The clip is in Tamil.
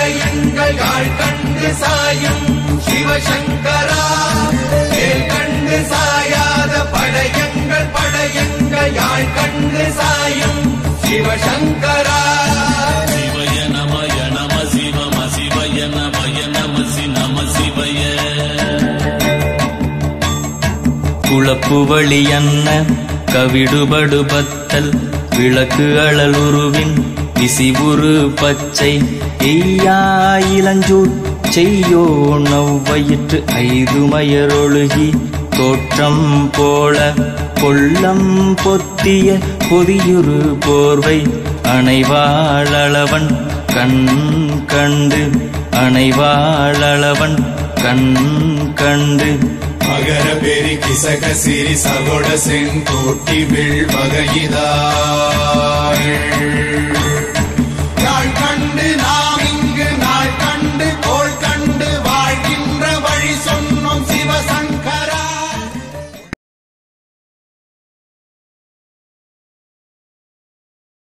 படையங்கள் யாழ் கண்டு சாயும் சிவசங்கரா வேல் கண்டு சாயாத படையங்கள் படையங்கள் யாழ் கண்டு சாயும் சிவசங்கரா சிவய நமய நம சிவம சிவய நமய நம சி நம சிவய குளப்புவழி அன்ன கவிடுபடு பத்தல் விளக்கு அழலுருவின் விசிவுரு பச்சை எய்யா இளஞ்சூர் செய்யோ நவ்வயிற்று ஐதுமயரொழுகி தோற்றம் போல கொள்ளம் பொத்திய பொதியுரு போர்வை அணைவாழவன் கண் கண்டு அணைவாழவன் கண் கண்டு மகர பெரி கிசக சிறி சகோட செங்கோட்டி வில் வகையிதாள்